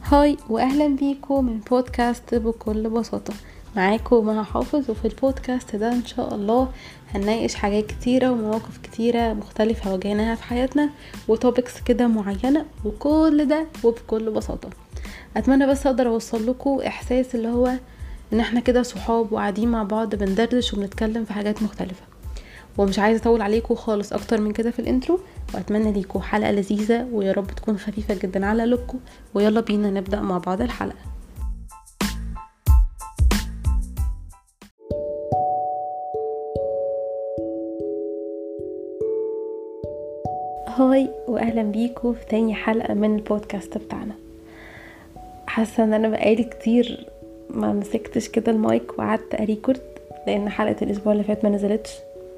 هاي واهلا بيكم من بودكاست بكل بساطة معاكم مها حافظ وفي البودكاست ده ان شاء الله هنناقش حاجات كتيرة ومواقف كتيرة مختلفة واجهناها في حياتنا وتوبكس كده معينة وكل ده وبكل بساطة اتمنى بس اقدر اوصل لكم احساس اللي هو ان احنا كده صحاب وقاعدين مع بعض بندردش وبنتكلم في حاجات مختلفة ومش عايزه اطول عليكم خالص اكتر من كده في الانترو واتمنى ليكم حلقه لذيذه ويا رب تكون خفيفه جدا على قلوبكم ويلا بينا نبدا مع بعض الحلقه هاي واهلا بيكم في تاني حلقه من البودكاست بتاعنا حاسه ان انا بقالي كتير ما مسكتش كده المايك وقعدت اريكورد لان حلقه الاسبوع اللي فات ما نزلتش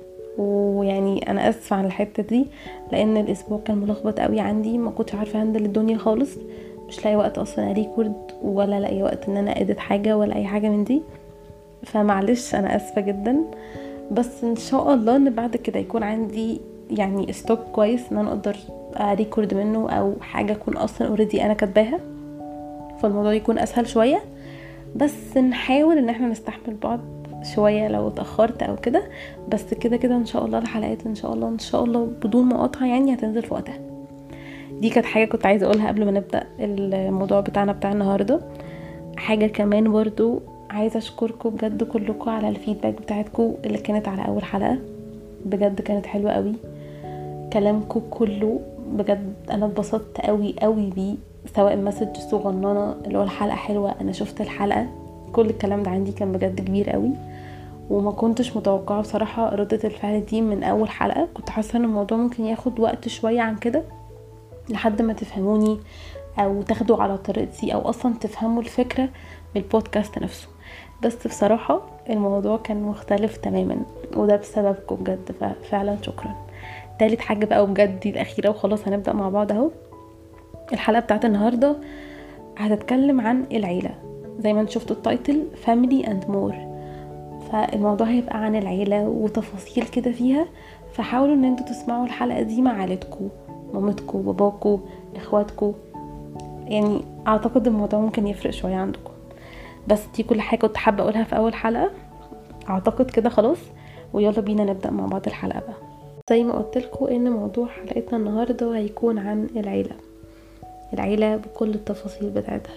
ويعني انا اسفه عن الحته دي لان الاسبوع كان ملخبط قوي عندي ما كنتش عارفه هندل الدنيا خالص مش لاقي وقت اصلا اريكورد ولا لاقي وقت ان انا اديت حاجه ولا اي حاجه من دي فمعلش انا اسفه جدا بس ان شاء الله ان بعد كده يكون عندي يعني ستوك كويس ان انا اقدر اريكورد منه او حاجه اكون اصلا اوريدي انا كاتباها فالموضوع يكون اسهل شويه بس نحاول ان احنا نستحمل بعض شوية لو اتأخرت او كده بس كده كده ان شاء الله الحلقات ان شاء الله ان شاء الله بدون مقاطعة يعني هتنزل في وقتها دي كانت حاجة كنت عايزة اقولها قبل ما نبدأ الموضوع بتاعنا بتاع النهاردة حاجة كمان برضو عايزة اشكركم بجد كلكم على الفيدباك بتاعتكم اللي كانت على اول حلقة بجد كانت حلوة قوي كلامكم كله بجد انا اتبسطت قوي قوي بيه سواء مسج صغننه اللي هو الحلقه حلوه انا شفت الحلقه كل الكلام ده عندي كان بجد كبير قوي وما كنتش متوقعه بصراحه ردة الفعل دي من اول حلقه كنت حاسه ان الموضوع ممكن ياخد وقت شويه عن كده لحد ما تفهموني او تاخدوا على طريقتي او اصلا تفهموا الفكره من البودكاست نفسه بس بصراحه الموضوع كان مختلف تماما وده بسببكم بجد ففعلا شكرا تالت حاجه بقى وبجد دي الاخيره وخلاص هنبدا مع بعض اهو الحلقه بتاعت النهارده هتتكلم عن العيله زي ما انت شفتوا التايتل فاميلي اند مور فالموضوع هيبقى عن العيله وتفاصيل كده فيها فحاولوا ان انتوا تسمعوا الحلقه دي مع عيلتكم مامتكم باباكم اخواتكم يعني اعتقد الموضوع ممكن يفرق شويه عندكم بس دي كل حاجه كنت حابه اقولها في اول حلقه اعتقد كده خلاص ويلا بينا نبدا مع بعض الحلقه بقى زي ما قلت لكم ان موضوع حلقتنا النهارده هيكون عن العيله العيله بكل التفاصيل بتاعتها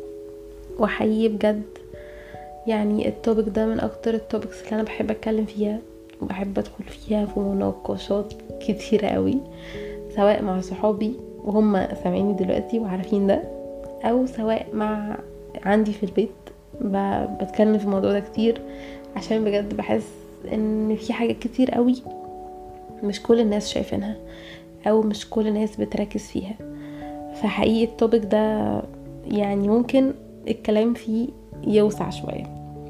وحقيقي بجد يعني التوبك ده من اكتر التوبكس اللي انا بحب اتكلم فيها وبحب ادخل فيها في مناقشات كتيرة قوي سواء مع صحابي وهم سامعيني دلوقتي وعارفين ده او سواء مع عندي في البيت بتكلم في الموضوع ده كتير عشان بجد بحس ان في حاجات كتير قوي مش كل الناس شايفينها او مش كل الناس بتركز فيها فحقيقي التوبك ده يعني ممكن الكلام فيه يوسع شوية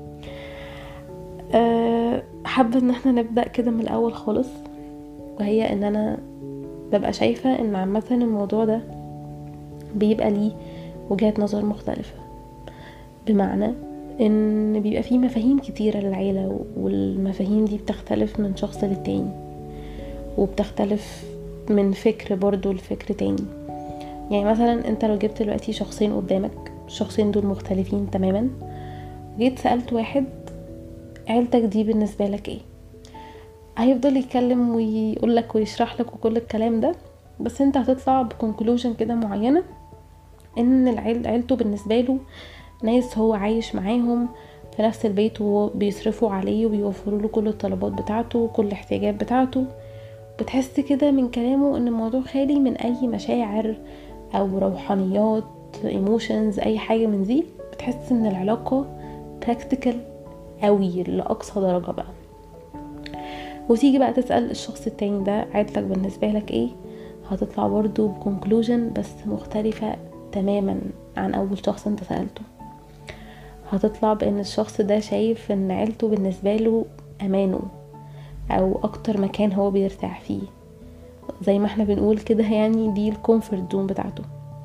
أه حابة ان احنا نبدأ كده من الاول خالص وهي ان انا ببقى شايفة ان عامة الموضوع ده بيبقى ليه وجهات نظر مختلفة بمعنى ان بيبقى فيه مفاهيم كتيرة للعيلة والمفاهيم دي بتختلف من شخص للتاني وبتختلف من فكر برضو لفكر تاني يعني مثلا انت لو جبت دلوقتي شخصين قدامك الشخصين دول مختلفين تماما جيت سألت واحد عيلتك دي بالنسبة لك ايه هيفضل يتكلم ويقول لك ويشرح لك وكل الكلام ده بس انت هتطلع بكونكلوجن كده معينة ان العيل عيلته بالنسبة له ناس هو عايش معاهم في نفس البيت وبيصرفوا عليه وبيوفروا له كل الطلبات بتاعته وكل الاحتياجات بتاعته بتحس كده من كلامه ان الموضوع خالي من اي مشاعر او روحانيات ايموشنز اي حاجه من دي بتحس ان العلاقه براكتيكال قوي لاقصى درجه بقى وتيجي بقى تسال الشخص التاني ده عيلتك بالنسبه لك ايه هتطلع برضو بكونكلوجن بس مختلفه تماما عن اول شخص انت سالته هتطلع بان الشخص ده شايف ان عيلته بالنسبه له امانه او اكتر مكان هو بيرتاح فيه زي ما احنا بنقول كده يعني دي الكومفورت زون بتاعته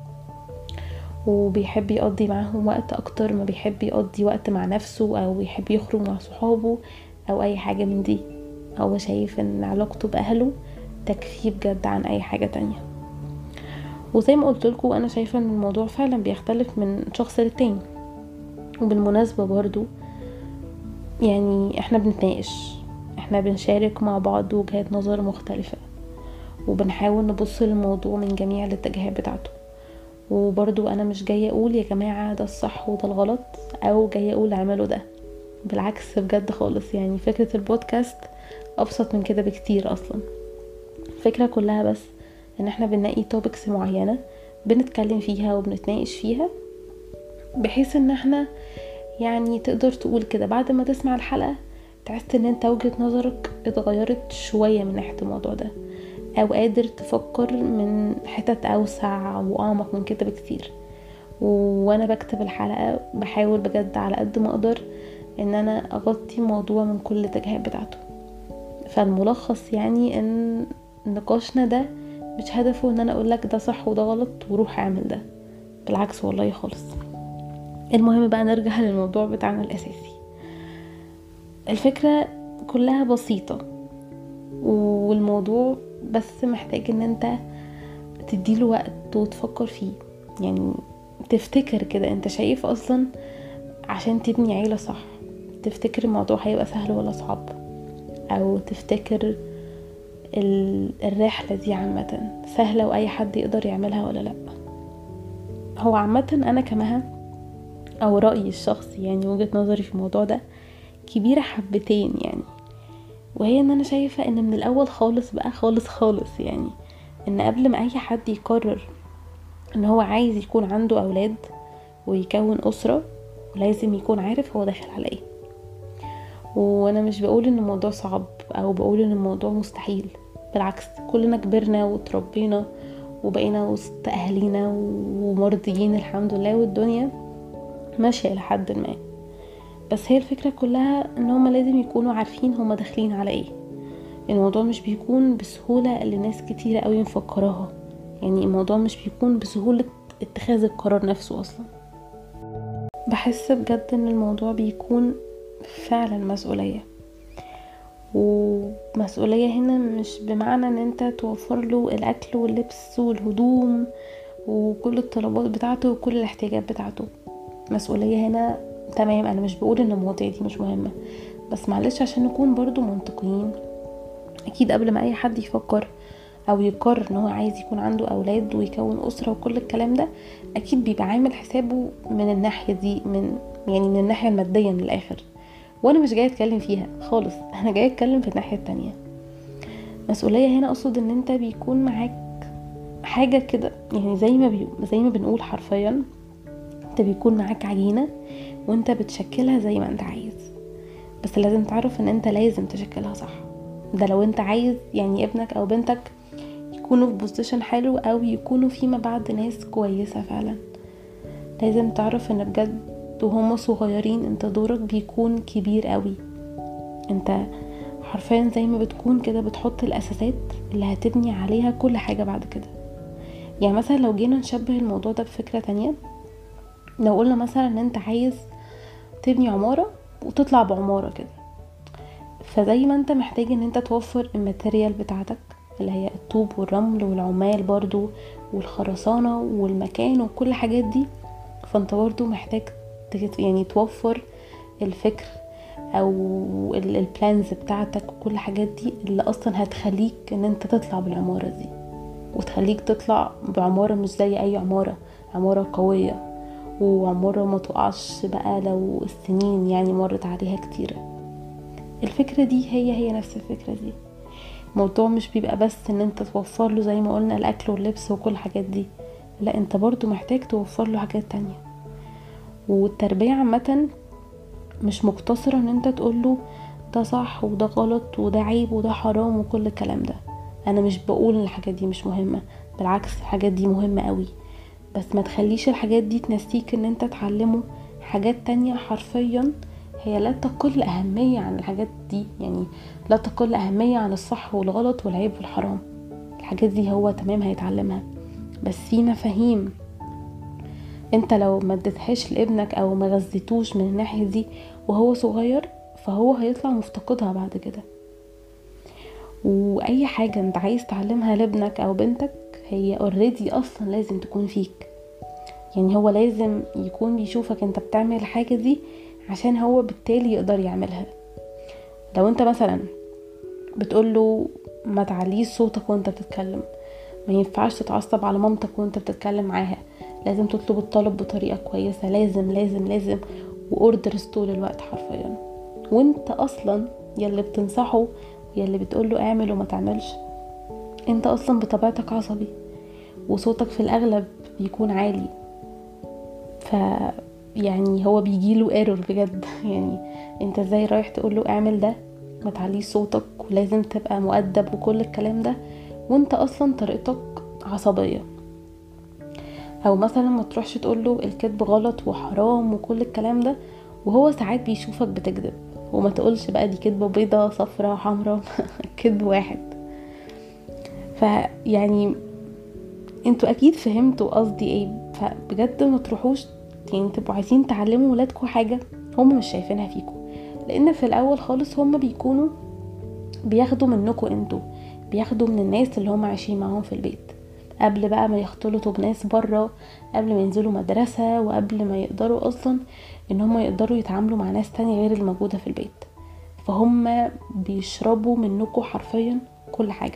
وبيحب يقضي معاهم وقت اكتر ما بيحب يقضي وقت مع نفسه او يحب يخرج مع صحابه او اي حاجة من دي هو شايف ان علاقته باهله تكفيه بجد عن اي حاجة تانية وزي ما قلت لكم انا شايفه ان الموضوع فعلا بيختلف من شخص للتاني وبالمناسبه برضو يعني احنا بنتناقش احنا بنشارك مع بعض وجهات نظر مختلفه وبنحاول نبص للموضوع من جميع الاتجاهات بتاعته وبرضو انا مش جايه اقول يا جماعه ده الصح وده الغلط او جايه اقول اعملوا ده بالعكس بجد خالص يعني فكره البودكاست ابسط من كده بكتير اصلا الفكره كلها بس ان احنا بنلاقي توبكس معينه بنتكلم فيها وبنتناقش فيها بحيث ان احنا يعني تقدر تقول كده بعد ما تسمع الحلقه تحس ان انت وجهه نظرك اتغيرت شويه من ناحيه الموضوع ده او قادر تفكر من حتت اوسع واعمق من كده بكتير وانا بكتب الحلقه بحاول بجد على قد ما اقدر ان انا اغطي الموضوع من كل الاتجاهات بتاعته فالملخص يعني ان نقاشنا ده مش هدفه ان انا اقولك ده صح وده غلط وروح اعمل ده بالعكس والله خالص المهم بقى نرجع للموضوع بتاعنا الاساسي الفكرة كلها بسيطة والموضوع بس محتاج ان انت تديله وقت وتفكر فيه يعني تفتكر كده انت شايف اصلا عشان تبني عيلة صح تفتكر الموضوع هيبقى سهل ولا صعب او تفتكر الرحلة دي عامة سهلة واي حد يقدر يعملها ولا لا هو عامة انا كمها او رأيي الشخصي يعني وجهة نظري في الموضوع ده كبيرة حبتين يعني وهي ان انا شايفة ان من الاول خالص بقى خالص خالص يعني ان قبل ما اي حد يقرر ان هو عايز يكون عنده اولاد ويكون اسرة لازم يكون عارف هو داخل على ايه وانا مش بقول ان الموضوع صعب او بقول ان الموضوع مستحيل بالعكس كلنا كبرنا وتربينا وبقينا وسط اهالينا ومرضيين الحمد لله والدنيا ماشيه لحد ما بس هي الفكره كلها ان هما لازم يكونوا عارفين هما داخلين على ايه الموضوع مش بيكون بسهوله اللي ناس كتيره قوي مفكراها يعني الموضوع مش بيكون بسهوله اتخاذ القرار نفسه اصلا بحس بجد ان الموضوع بيكون فعلا مسؤوليه ومسؤولية هنا مش بمعنى ان انت توفر له الاكل واللبس والهدوم وكل الطلبات بتاعته وكل الاحتياجات بتاعته مسؤولية هنا تمام انا مش بقول ان المواضيع دي مش مهمة بس معلش عشان نكون برضو منطقيين اكيد قبل ما اي حد يفكر او يقرر ان هو عايز يكون عنده اولاد ويكون اسره وكل الكلام ده اكيد بيبقى عامل حسابه من الناحيه دي من يعني من الناحيه الماديه من الاخر وانا مش جايه اتكلم فيها خالص انا جايه اتكلم في الناحيه التانية مسؤوليه هنا اقصد ان انت بيكون معاك حاجه كده يعني زي ما بي... زي ما بنقول حرفيا انت بيكون معاك عجينه وانت بتشكلها زي ما انت عايز بس لازم تعرف ان انت لازم تشكلها صح ده لو انت عايز يعني ابنك او بنتك يكونوا في بوزيشن حلو او يكونوا فيما بعد ناس كويسه فعلا لازم تعرف ان بجد وهم صغيرين انت دورك بيكون كبير قوي انت حرفيا زي ما بتكون كده بتحط الاساسات اللي هتبني عليها كل حاجة بعد كده يعني مثلا لو جينا نشبه الموضوع ده بفكرة تانية لو قلنا مثلا ان انت عايز تبني عمارة وتطلع بعمارة كده فزي ما انت محتاج ان انت توفر الماتيريال بتاعتك اللي هي الطوب والرمل والعمال برضو والخرسانة والمكان وكل الحاجات دي فانت برضو محتاج يعني توفر الفكر او البلانز بتاعتك وكل الحاجات دي اللي اصلا هتخليك ان انت تطلع بالعمارة دي وتخليك تطلع بعمارة مش زي اي عمارة عمارة قوية وعمارة ما تقعش بقى لو السنين يعني مرت عليها كتيرة الفكرة دي هي هي نفس الفكرة دي الموضوع مش بيبقى بس ان انت توفر له زي ما قلنا الاكل واللبس وكل الحاجات دي لا انت برضو محتاج توفر له حاجات تانية والتربية عامة مش مقتصرة ان انت تقوله ده صح وده غلط وده عيب وده حرام وكل الكلام ده انا مش بقول ان الحاجات دي مش مهمة بالعكس الحاجات دي مهمة قوي بس ما تخليش الحاجات دي تنسيك ان انت تعلمه حاجات تانية حرفيا هي لا تقل أهمية عن الحاجات دي يعني لا تقل أهمية عن الصح والغلط والعيب والحرام الحاجات دي هو تمام هيتعلمها بس في مفاهيم انت لو ما اديتهاش لابنك او ما غذيتوش من الناحية دي وهو صغير فهو هيطلع مفتقدها بعد كده واي حاجة انت عايز تعلمها لابنك او بنتك هي اوريدي اصلا لازم تكون فيك يعني هو لازم يكون بيشوفك انت بتعمل الحاجة دي عشان هو بالتالي يقدر يعملها لو انت مثلا بتقوله ما تعليش صوتك وانت بتتكلم ما ينفعش تتعصب على مامتك وانت بتتكلم معاها لازم تطلب الطلب بطريقة كويسة لازم لازم لازم واوردرز طول الوقت حرفيا وانت اصلا يلي بتنصحه يلي بتقوله اعمل وما تعملش انت اصلا بطبيعتك عصبي وصوتك في الاغلب بيكون عالي ف يعني هو بيجيله ايرور بجد يعني انت ازاي رايح تقوله اعمل ده ما تعليش صوتك ولازم تبقى مؤدب وكل الكلام ده وانت اصلا طريقتك عصبيه او مثلا ما تروحش تقوله الكذب غلط وحرام وكل الكلام ده وهو ساعات بيشوفك بتكذب وما تقولش بقى دي كذبه بيضه صفرة حمرا كذب واحد فيعني انتوا اكيد فهمتوا قصدي ايه فبجد ما تروحوش يعني تبقوا عايزين تعلموا ولادكم حاجه هم مش شايفينها فيكم لان في الاول خالص هم بيكونوا بياخدوا منكم انتوا بياخدوا من الناس اللي هم عايشين معاهم في البيت قبل بقى ما يختلطوا بناس بره قبل ما ينزلوا مدرسة وقبل ما يقدروا اصلا ان هم يقدروا يتعاملوا مع ناس تانية غير الموجودة في البيت فهم بيشربوا منكم حرفيا كل حاجة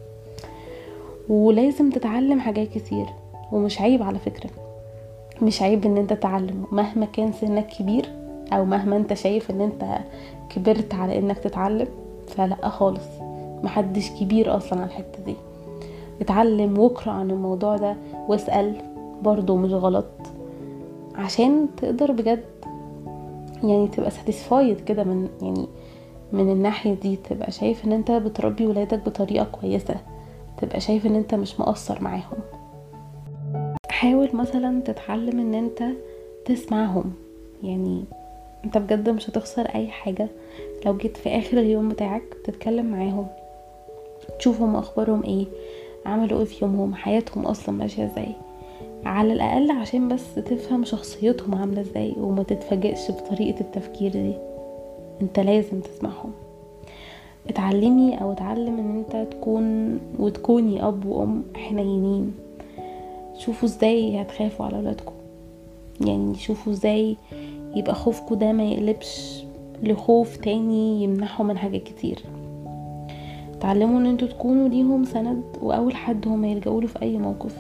ولازم تتعلم حاجات كتير ومش عيب على فكرة مش عيب ان انت تتعلم مهما كان سنك كبير او مهما انت شايف ان انت كبرت على انك تتعلم فلا خالص محدش كبير اصلا على الحتة دي اتعلم واقرا عن الموضوع ده واسأل برضو مش غلط عشان تقدر بجد يعني تبقى ساتيسفايد كده من يعني من الناحية دي تبقى شايف ان انت بتربي ولادك بطريقة كويسة تبقى شايف ان انت مش مقصر معاهم حاول مثلا تتعلم ان انت تسمعهم يعني انت بجد مش هتخسر اي حاجة لو جيت في اخر اليوم بتاعك تتكلم معاهم تشوفهم اخبارهم ايه عملوا ايه في يومهم حياتهم اصلا ماشيه ازاي على الاقل عشان بس تفهم شخصيتهم عامله ازاي وما تتفاجئش بطريقه التفكير دي انت لازم تسمعهم اتعلمي او اتعلم ان انت تكون وتكوني اب وام حنينين شوفوا ازاي هتخافوا على ولادكم يعني شوفوا ازاي يبقى خوفكم ده ما يقلبش لخوف تاني يمنعهم من حاجات كتير تعلموا ان انتوا تكونوا ليهم سند واول حد هما يلجأوا له في اي موقف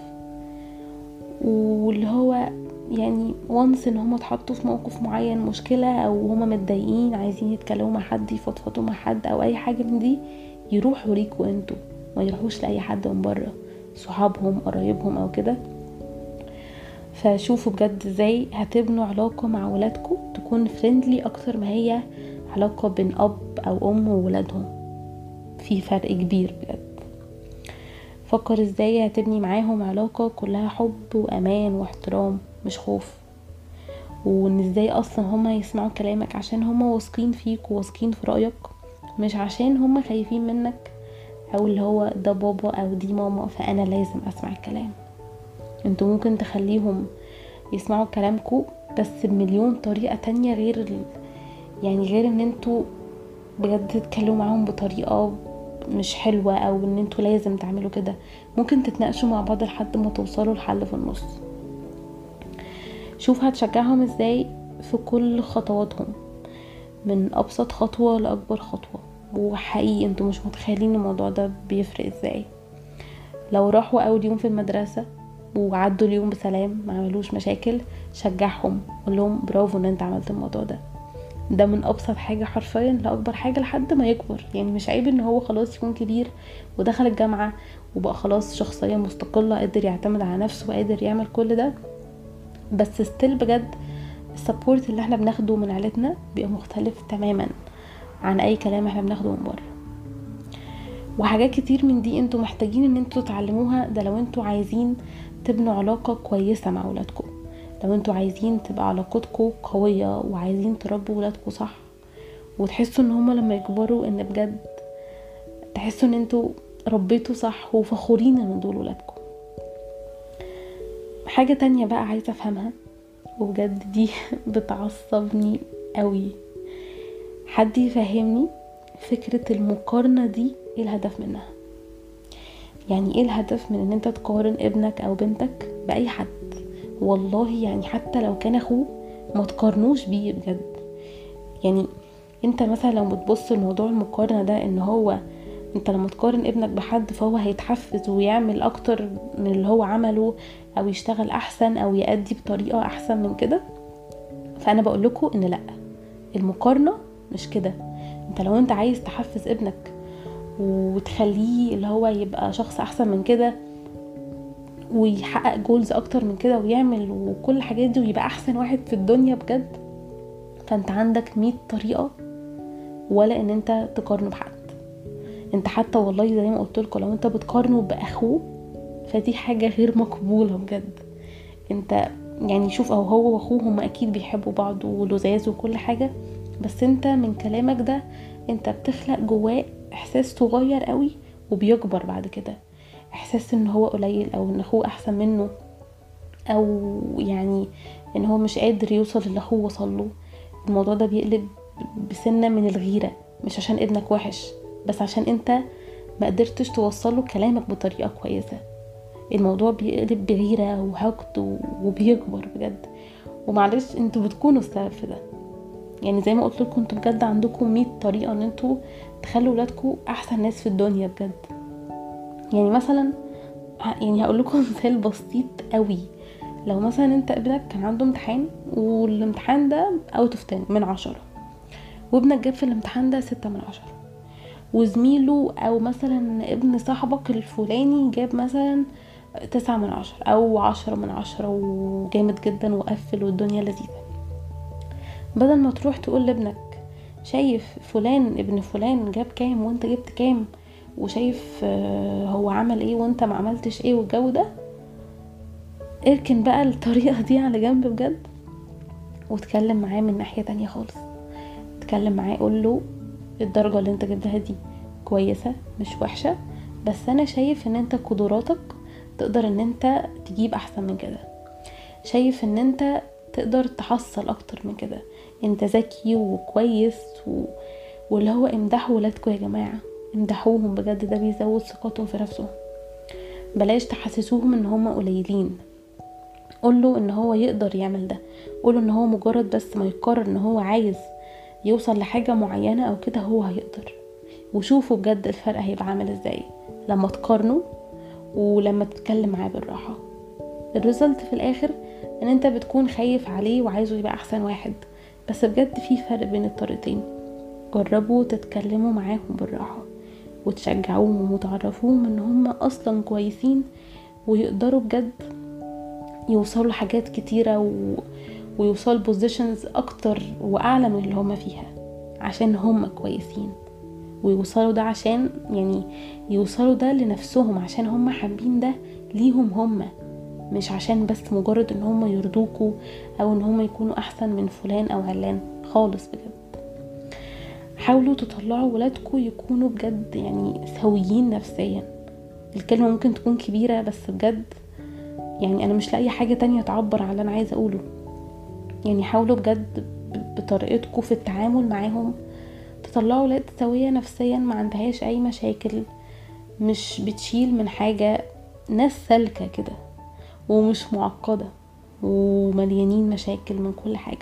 واللي هو يعني وانس ان هما اتحطوا في موقف معين مشكلة او هما متضايقين عايزين يتكلموا مع حد يفضفضوا مع حد او اي حاجة من دي يروحوا ليكوا انتوا ما يروحوش لاي حد من بره صحابهم قرايبهم او كده فشوفوا بجد ازاي هتبنوا علاقة مع ولادكم تكون فريندلي اكتر ما هي علاقة بين اب او ام وولادهم في فرق كبير بجد فكر ازاي هتبني معاهم علاقة كلها حب وامان واحترام مش خوف وان ازاي اصلا هما يسمعوا كلامك عشان هما واثقين فيك وواثقين في رأيك مش عشان هما خايفين منك او اللي هو ده بابا او دي ماما فانا لازم اسمع الكلام انتوا ممكن تخليهم يسمعوا كلامكم بس بمليون طريقة تانية غير ال... يعني غير ان انتوا بجد تتكلموا معاهم بطريقة مش حلوة او ان انتوا لازم تعملوا كده ممكن تتناقشوا مع بعض لحد ما توصلوا لحل في النص شوف هتشجعهم ازاي في كل خطواتهم من ابسط خطوة لاكبر خطوة وحقيقي انتوا مش متخيلين الموضوع ده بيفرق ازاي لو راحوا اول يوم في المدرسة وعدوا اليوم بسلام ما عملوش مشاكل شجعهم قول لهم برافو ان انت عملت الموضوع ده ده من ابسط حاجه حرفيا لاكبر حاجه لحد ما يكبر يعني مش عيب ان هو خلاص يكون كبير ودخل الجامعه وبقى خلاص شخصيه مستقله قادر يعتمد على نفسه وقادر يعمل كل ده بس ستيل بجد السبورت اللي احنا بناخده من عيلتنا بيبقى مختلف تماما عن اي كلام احنا بناخده من بره وحاجات كتير من دي انتوا محتاجين ان انتوا تتعلموها ده لو انتوا عايزين تبنوا علاقة كويسة مع ولادكم لو انتوا عايزين تبقى علاقتكم قوية وعايزين تربوا ولادكم صح وتحسوا ان هما لما يكبروا ان بجد تحسوا ان انتوا ربيتوا صح وفخورين ان دول ولادكم حاجة تانية بقى عايزة افهمها وبجد دي بتعصبني قوي حد يفهمني فكرة المقارنة دي ايه الهدف منها يعني ايه الهدف من ان انت تقارن ابنك او بنتك باي حد والله يعني حتى لو كان اخوه ما تقارنوش بيه بجد يعني انت مثلا لو بتبص لموضوع المقارنة ده ان هو انت لما تقارن ابنك بحد فهو هيتحفز ويعمل اكتر من اللي هو عمله او يشتغل احسن او يأدي بطريقة احسن من كده فانا بقول لكم ان لا المقارنة مش كده انت لو انت عايز تحفز ابنك وتخليه اللي هو يبقى شخص احسن من كده ويحقق جولز اكتر من كده ويعمل وكل الحاجات دي ويبقى احسن واحد في الدنيا بجد فانت عندك مية طريقة ولا ان انت تقارنه بحد انت حتى والله زي ما قلت لكم لو انت بتقارنه باخوه فدي حاجة غير مقبولة بجد انت يعني شوف او هو واخوه هما اكيد بيحبوا بعض ولزاز وكل حاجة بس انت من كلامك ده انت بتخلق جواه احساس صغير قوي وبيكبر بعد كده احساس ان هو قليل او ان اخوه احسن منه او يعني ان هو مش قادر يوصل اللي اخوه وصل له الموضوع ده بيقلب بسنه من الغيره مش عشان ابنك وحش بس عشان انت ما قدرتش توصله كلامك بطريقه كويسه الموضوع بيقلب بغيره وحقد وبيكبر بجد ومعلش انتوا بتكونوا السبب في ده يعني زي ما قلت لكم انتوا بجد عندكم 100 طريقه ان انتوا تخلوا ولادكم احسن ناس في الدنيا بجد يعني مثلا يعني هقول لكم مثال بسيط قوي لو مثلا انت ابنك كان عنده امتحان والامتحان ده اوت اوف 10 من عشرة وابنك جاب في الامتحان ده ستة من عشرة وزميله او مثلا ابن صاحبك الفلاني جاب مثلا تسعة من عشرة او عشرة من عشرة وجامد جدا وقفل والدنيا لذيذة بدل ما تروح تقول لابنك شايف فلان ابن فلان جاب كام وانت جبت كام وشايف هو عمل ايه وانت ما عملتش ايه والجو ده اركن بقى الطريقة دي على جنب بجد واتكلم معاه من ناحية تانية خالص اتكلم معاه قول له الدرجة اللي انت جبتها دي كويسة مش وحشة بس انا شايف ان انت قدراتك تقدر ان انت تجيب احسن من كده شايف ان انت تقدر تحصل اكتر من كده انت ذكي وكويس و... واللي هو امدحوا ولادكم يا جماعة امدحوهم بجد ده بيزود ثقتهم في نفسهم بلاش تحسسوهم ان هم قليلين قوله ان هو يقدر يعمل ده قوله ان هو مجرد بس ما يقرر ان هو عايز يوصل لحاجة معينة او كده هو هيقدر وشوفوا بجد الفرق هيبقى عامل ازاي لما تقارنوا ولما تتكلم معاه بالراحة الريزلت في الاخر ان انت بتكون خايف عليه وعايزه يبقى احسن واحد بس بجد في فرق بين الطريقتين جربوا تتكلموا معاهم بالراحة وتشجعوهم وتعرفوهم ان هم اصلا كويسين ويقدروا بجد يوصلوا لحاجات كتيرة و... ويوصلوا بوزيشنز اكتر واعلى من اللي هم فيها عشان هم كويسين ويوصلوا ده عشان يعني يوصلوا ده لنفسهم عشان هم حابين ده ليهم هم مش عشان بس مجرد ان هم يرضوكوا او ان هم يكونوا احسن من فلان او علان خالص بجد حاولوا تطلعوا ولادكم يكونوا بجد يعني سويين نفسيا الكلمة ممكن تكون كبيرة بس بجد يعني انا مش لاقي حاجة تانية تعبر على اللي انا عايزة اقوله يعني حاولوا بجد بطريقتكم في التعامل معاهم تطلعوا ولاد سوية نفسيا ما عندهاش اي مشاكل مش بتشيل من حاجة ناس سالكة كده ومش معقدة ومليانين مشاكل من كل حاجة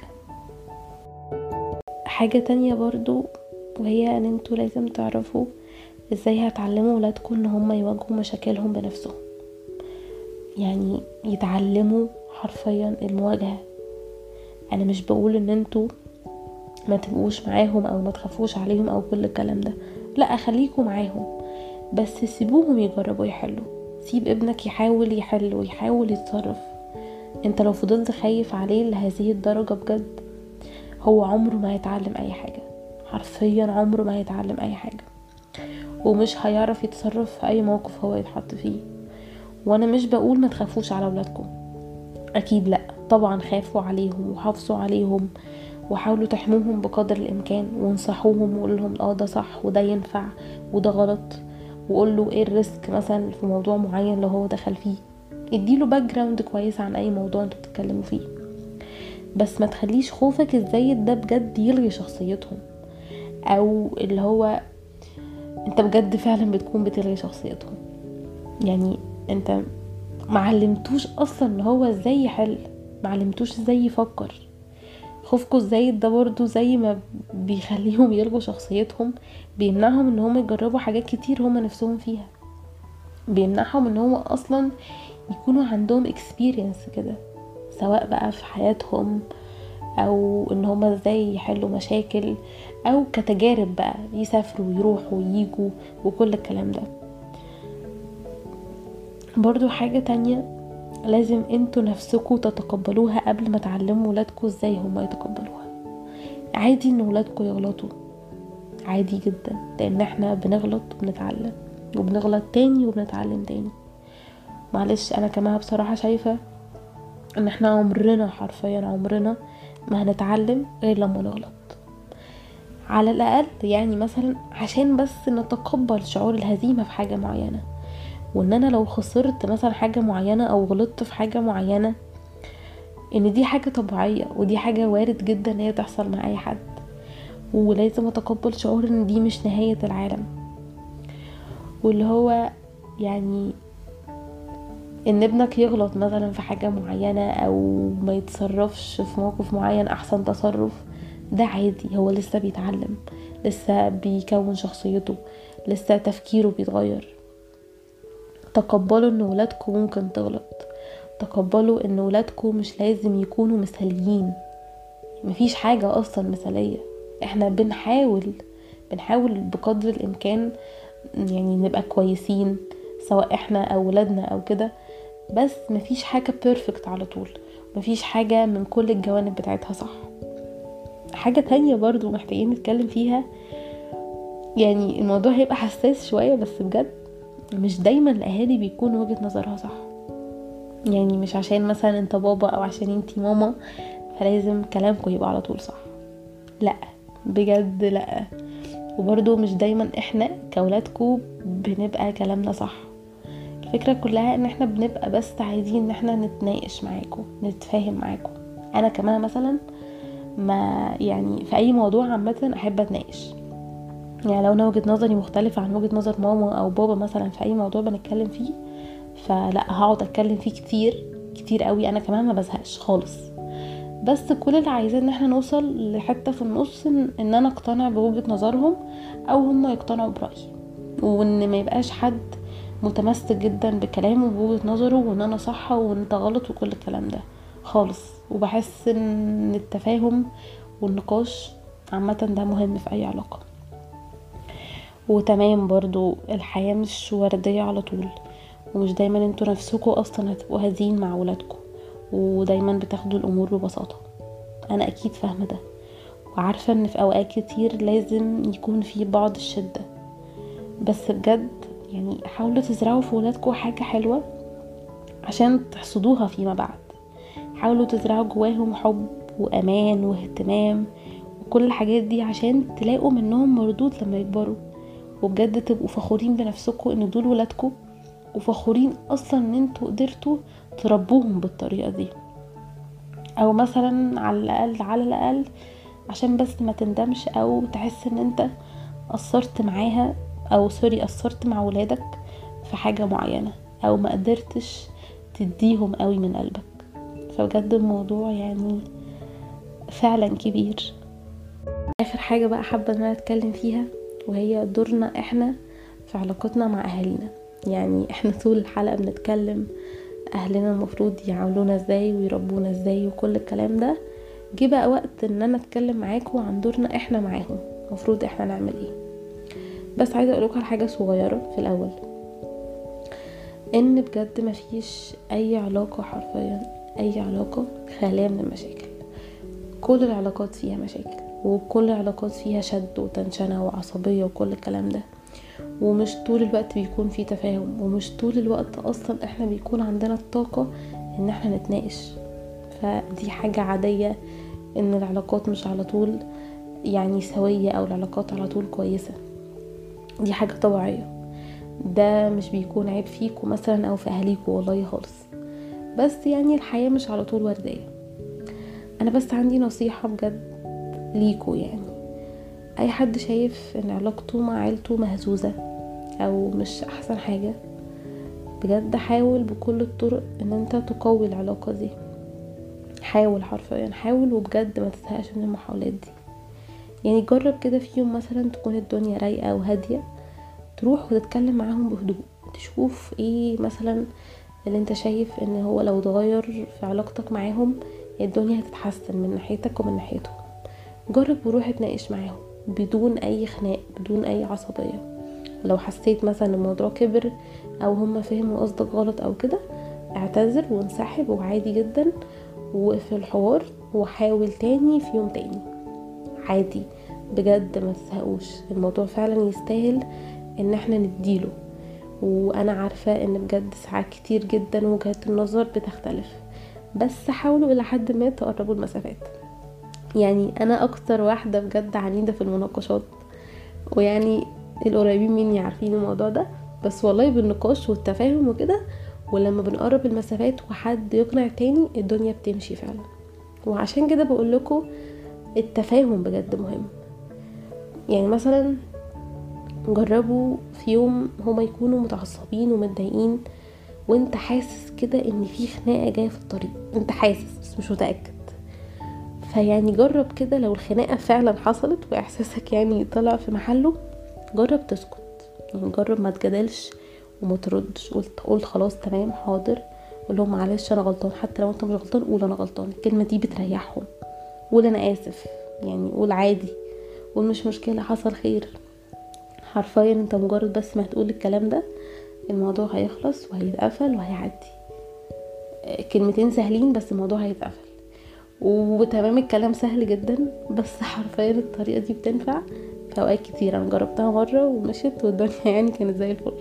حاجة تانية برضو وهي ان انتوا لازم تعرفوا ازاي هتعلموا ولادكم ان هم يواجهوا مشاكلهم بنفسهم يعني يتعلموا حرفيا المواجهة انا مش بقول ان انتوا ما تبقوش معاهم او ما تخافوش عليهم او كل الكلام ده لا خليكوا معاهم بس سيبوهم يجربوا يحلوا سيب ابنك يحاول يحل ويحاول يتصرف انت لو فضلت خايف عليه لهذه الدرجة بجد هو عمره ما هيتعلم اي حاجة حرفيا عمره ما هيتعلم اي حاجة ومش هيعرف يتصرف في اي موقف هو يتحط فيه وانا مش بقول ما تخافوش على ولادكم اكيد لا طبعا خافوا عليهم وحافظوا عليهم وحاولوا تحموهم بقدر الامكان وانصحوهم وقول لهم اه ده صح وده ينفع وده غلط وقول له ايه الريسك مثلا في موضوع معين لو هو دخل فيه اديله باك جراوند كويس عن اي موضوع انتوا بتتكلموا فيه بس ما تخليش خوفك الزايد ده بجد يلغي شخصيتهم او اللي هو انت بجد فعلا بتكون بتلغي شخصيتهم يعني انت معلمتوش اصلا ان هو ازاي يحل معلمتوش ازاي يفكر خوفكوا الزايد ده برضو زي ما بيخليهم يلغوا شخصيتهم بيمنعهم ان هم يجربوا حاجات كتير هم نفسهم فيها بيمنعهم ان هو اصلا يكونوا عندهم experience كده سواء بقى في حياتهم او ان هما ازاي يحلوا مشاكل او كتجارب بقى يسافروا ويروحوا وييجوا وكل الكلام ده برضو حاجة تانية لازم انتوا نفسكوا تتقبلوها قبل ما تعلموا ولادكوا ازاي هما يتقبلوها عادي ان ولادكوا يغلطوا عادي جدا لان احنا بنغلط وبنتعلم وبنغلط تاني وبنتعلم تاني معلش انا كمان بصراحة شايفة ان احنا عمرنا حرفيا عمرنا ما هنتعلم غير لما نغلط على الاقل يعني مثلا عشان بس نتقبل شعور الهزيمة في حاجة معينة وان انا لو خسرت مثلا حاجة معينة او غلطت في حاجة معينة ان دي حاجة طبيعية ودي حاجة وارد جدا ان هي تحصل مع اي حد ولازم اتقبل شعور ان دي مش نهاية العالم واللي هو يعني ان ابنك يغلط مثلا في حاجة معينة او ما يتصرفش في موقف معين احسن تصرف ده عادي هو لسه بيتعلم لسه بيكون شخصيته لسه تفكيره بيتغير تقبلوا ان ولادكم ممكن تغلط تقبلوا ان ولادكم مش لازم يكونوا مثاليين مفيش حاجة اصلا مثالية احنا بنحاول بنحاول بقدر الامكان يعني نبقى كويسين سواء احنا او ولادنا او كده بس مفيش حاجة بيرفكت على طول مفيش حاجة من كل الجوانب بتاعتها صح حاجة تانية برضو محتاجين نتكلم فيها يعني الموضوع هيبقى حساس شوية بس بجد مش دايما الاهالي بيكون وجهة نظرها صح يعني مش عشان مثلا انت بابا او عشان انتي ماما فلازم كلامكم يبقى على طول صح لا بجد لا وبرضو مش دايما احنا كولادكم بنبقى كلامنا صح الفكرة كلها ان احنا بنبقى بس عايزين ان احنا نتناقش معاكم نتفاهم معاكم انا كمان مثلا ما يعني في اي موضوع عامة احب اتناقش يعني لو انا وجهة نظري مختلفة عن وجهة نظر ماما او بابا مثلا في اي موضوع بنتكلم فيه فلا هقعد اتكلم فيه كتير كتير قوي انا كمان ما بزهقش خالص بس كل اللي عايزاه ان احنا نوصل لحته في النص ان, إن انا اقتنع بوجهه نظرهم او هم يقتنعوا برايي وان ما يبقاش حد متمسك جدا بكلامه وبوجهه نظره وان انا صح وانت غلط وكل الكلام ده خالص وبحس ان التفاهم والنقاش عامه ده مهم في اي علاقه وتمام برضو الحياه مش ورديه على طول ومش دايما انتوا نفسكوا اصلا هتبقوا هادين مع ولادكم ودايما بتاخدوا الامور ببساطه انا اكيد فاهمه ده وعارفه ان في اوقات كتير لازم يكون في بعض الشده بس بجد يعني حاولوا تزرعوا في ولادكم حاجه حلوه عشان تحصدوها فيما بعد حاولوا تزرعوا جواهم حب وامان واهتمام وكل الحاجات دي عشان تلاقوا منهم مردود لما يكبروا وبجد تبقوا فخورين بنفسكم ان دول ولادكم وفخورين اصلا ان انتوا قدرتوا تربوهم بالطريقه دي او مثلا على الاقل على الاقل عشان بس ما تندمش او تحس ان انت قصرت معاها او سوري قصرت مع ولادك في حاجه معينه او ما قدرتش تديهم قوي من قلبك فبجد الموضوع يعني فعلا كبير اخر حاجه بقى حابه ان انا اتكلم فيها وهي دورنا احنا في علاقتنا مع اهالينا يعني احنا طول الحلقه بنتكلم اهلنا المفروض يعاملونا ازاي ويربونا ازاي وكل الكلام ده جه بقى وقت ان انا اتكلم معاكم عن دورنا احنا معاهم المفروض احنا نعمل ايه بس عايزه اقولك على حاجه صغيره في الاول ان بجد مفيش اي علاقه حرفيا اي علاقه خاليه من المشاكل كل العلاقات فيها مشاكل وكل العلاقات فيها شد وتنشنة وعصبية وكل الكلام ده ومش طول الوقت بيكون في تفاهم ومش طول الوقت اصلا احنا بيكون عندنا الطاقة ان احنا نتناقش فدي حاجة عادية ان العلاقات مش على طول يعني سوية او العلاقات على طول كويسة دي حاجة طبيعية ده مش بيكون عيب فيكوا مثلا او في اهاليكوا والله خالص بس يعني الحياة مش على طول وردية انا بس عندي نصيحة بجد ليكوا يعني اي حد شايف ان علاقته مع عيلته مهزوزة او مش احسن حاجة بجد حاول بكل الطرق ان انت تقوي العلاقة دي حاول حرفيا حاول وبجد ما تزهقش من المحاولات دي يعني جرب كده في يوم مثلا تكون الدنيا رايقة وهادية تروح وتتكلم معاهم بهدوء تشوف ايه مثلا اللي انت شايف ان هو لو اتغير في علاقتك معاهم الدنيا هتتحسن من ناحيتك ومن ناحيتهم جرب وروح اتناقش معاهم بدون اي خناق بدون اي عصبية لو حسيت مثلا الموضوع كبر او هما فهموا قصدك غلط او كده اعتذر وانسحب وعادي جدا وقف الحوار وحاول تاني في يوم تاني عادي بجد ما تزهقوش الموضوع فعلا يستاهل ان احنا نديله وانا عارفة ان بجد ساعات كتير جدا وجهات النظر بتختلف بس حاولوا الى حد ما تقربوا المسافات يعني انا اكتر واحدة بجد عنيدة في المناقشات ويعني القريبين مني عارفين الموضوع ده بس والله بالنقاش والتفاهم وكده ولما بنقرب المسافات وحد يقنع تاني الدنيا بتمشي فعلا وعشان كده بقول لكم التفاهم بجد مهم يعني مثلا جربوا في يوم هما يكونوا متعصبين ومتضايقين وانت حاسس كده ان في خناقه جايه في الطريق انت حاسس بس مش متاكد فيعني جرب كده لو الخناقه فعلا حصلت واحساسك يعني طلع في محله جرب تسكت يعني جرب ما تجادلش وما تردش قلت قول خلاص تمام حاضر قول لهم معلش انا غلطان حتى لو انت مش غلطان قول انا غلطان الكلمه دي بتريحهم قول انا اسف يعني قول عادي قول مش مشكله حصل خير حرفيا انت مجرد بس ما تقول الكلام ده الموضوع هيخلص وهيتقفل وهيعدي كلمتين سهلين بس الموضوع هيتقفل وتمام الكلام سهل جدا بس حرفيا الطريقه دي بتنفع في اوقات كتير انا جربتها مره ومشيت والدنيا يعني كانت زي الفل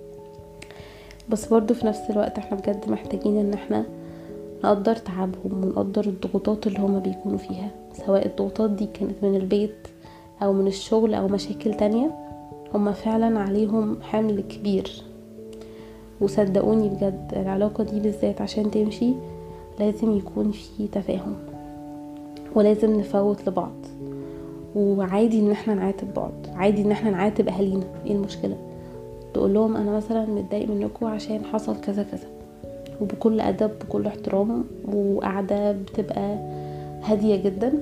بس برضو في نفس الوقت احنا بجد محتاجين ان احنا نقدر تعبهم ونقدر الضغوطات اللي هما بيكونوا فيها سواء الضغوطات دي كانت من البيت او من الشغل او مشاكل تانية هما فعلا عليهم حمل كبير وصدقوني بجد العلاقة دي بالذات عشان تمشي لازم يكون في تفاهم ولازم نفوت لبعض وعادي ان احنا نعاتب بعض عادي ان احنا نعاتب اهالينا ايه المشكله تقول لهم انا مثلا متضايق منكم عشان حصل كذا كذا وبكل ادب بكل احترام وقاعده بتبقى هاديه جدا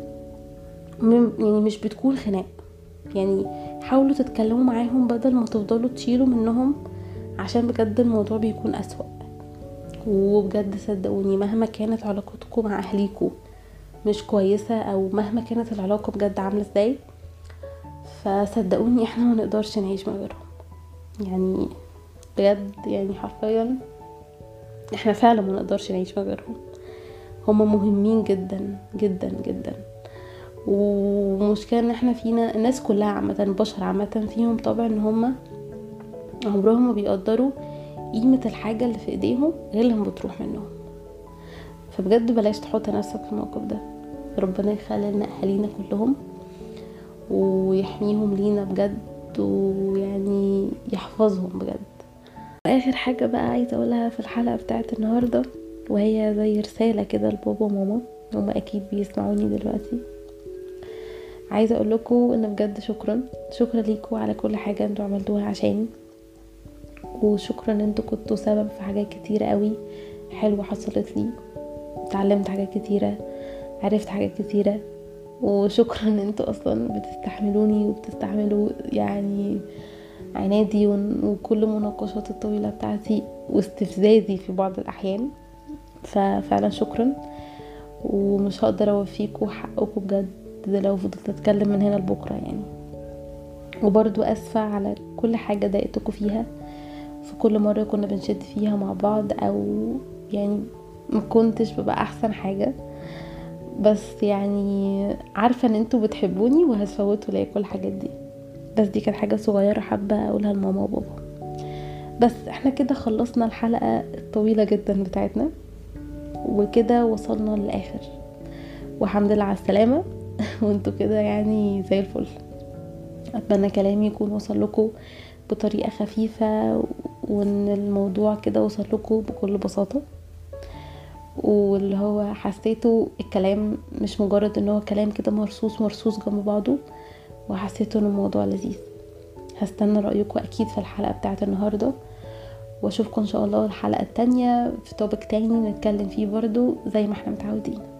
يعني مش بتكون خناق يعني حاولوا تتكلموا معاهم بدل ما تفضلوا تشيلوا منهم عشان بجد الموضوع بيكون اسوأ وبجد صدقوني مهما كانت علاقتكم مع اهليكم مش كويسة او مهما كانت العلاقة بجد عاملة ازاي فصدقوني احنا ما نقدرش نعيش من غيرهم يعني بجد يعني حرفيا احنا فعلا ما نقدرش نعيش من غيرهم هما مهمين جدا جدا جدا ومشكلة ان احنا فينا الناس كلها عامة البشر عامة فيهم طبع ان هما عمرهم ما بيقدروا قيمة الحاجة اللي في ايديهم غير لما بتروح منهم فبجد بلاش تحط نفسك في الموقف ده ربنا يخلي لنا اهالينا كلهم ويحميهم لينا بجد ويعني يحفظهم بجد اخر حاجه بقى عايزه اقولها في الحلقه بتاعت النهارده وهي زي رساله كده لبابا وماما هما اكيد بيسمعوني دلوقتي عايزه اقول لكم ان بجد شكرا شكرا ليكم على كل حاجه انتوا عملتوها عشاني وشكرا ان انتوا كنتوا سبب في حاجات كتيره قوي حلوه حصلت لي اتعلمت حاجات كتيره عرفت حاجات كتيره وشكرا ان انتوا اصلا بتستحملوني وبتستحملوا يعني عنادي وكل مناقشات الطويلة بتاعتي واستفزازي في بعض الأحيان ففعلا شكرا ومش هقدر اوفيكوا حقكم بجد لو فضلت اتكلم من هنا لبكره يعني وبرضو اسفة على كل حاجة ضايقتكم فيها في كل مرة كنا بنشد فيها مع بعض او يعني ما كنتش ببقى احسن حاجة بس يعني عارفة ان انتوا بتحبوني وهتفوتوا ليا كل الحاجات دي بس دي كانت حاجة صغيرة حابة اقولها لماما وبابا بس احنا كده خلصنا الحلقة الطويلة جدا بتاعتنا وكده وصلنا للاخر والحمد لله على السلامة وانتوا كده يعني زي الفل اتمنى كلامي يكون وصل لكم بطريقة خفيفة وان الموضوع كده وصل لكم بكل بساطة واللي هو حسيته الكلام مش مجرد ان هو كلام كده مرصوص مرصوص جنب بعضه وحسيته ان الموضوع لذيذ هستنى رأيكم اكيد في الحلقة بتاعت النهاردة واشوفكم ان شاء الله الحلقه التانية في توبك تاني نتكلم فيه برضو زي ما احنا متعودين